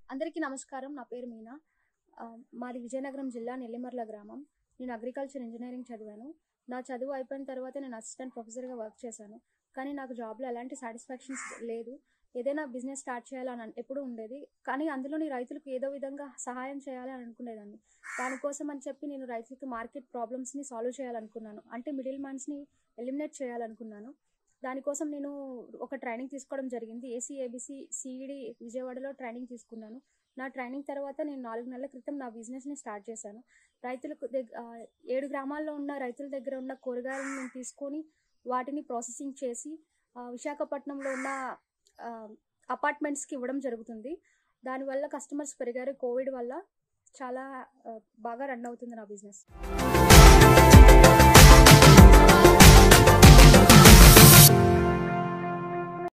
అందరికీ నమస్కారం నా పేరు మీనా ఆ, మాది విజయనగరం జిల్లా నెల్లిమర్ల గ్రామం నేను అగ్రికల్చర్ ఇంజనీరింగ్ చదివాను నా చదువు అయిపోయిన తర్వాత నేను అసిస్టెంట్ ప్రొఫెసర్గా వర్క్ చేశాను కానీ నాకు జాబ్లో ఎలాంటి సాటిస్ఫాక్షన్స్ లేదు ఏదైనా బిజినెస్ స్టార్ట్ చేయాలని అన్- ఎప్పుడూ ఉండేది కానీ అందులోని రైతులకు ఏదో విధంగా సహాయం చేయాలి అని అనుకునేదాన్ని దానికోసం అని చెప్పి నేను రైతులకి మార్కెట్ ప్రాబ్లమ్స్ని సాల్వ్ చేయాలనుకున్నాను అంటే మిడిల్ మ్యాన్స్ని ఎలిమినేట్ చేయాలనుకున్నాను దానికోసం నేను ఒక ట్రైనింగ్ తీసుకోవడం జరిగింది ఏసీ ఏబిసి సిఈడి విజయవాడలో ట్రైనింగ్ తీసుకున్నాను నా ట్రైనింగ్ తర్వాత నేను నాలుగు నెలల క్రితం నా బిజినెస్ని స్టార్ట్ చేశాను రైతులకు దగ్గ ఆ, ఏడు గ్రామాల్లో ఉన్న రైతుల దగ్గర ఉన్న కూరగాయలను నేను తీసుకొని వాటిని ప్రాసెసింగ్ చేసి ఆ, విశాఖపట్నంలో ఉన్న ఆ, అపార్ట్మెంట్స్కి ఇవ్వడం జరుగుతుంది దానివల్ల కస్టమర్స్ పెరిగారు కోవిడ్ వల్ల చాలా ఆ, బాగా రన్ అవుతుంది నా బిజినెస్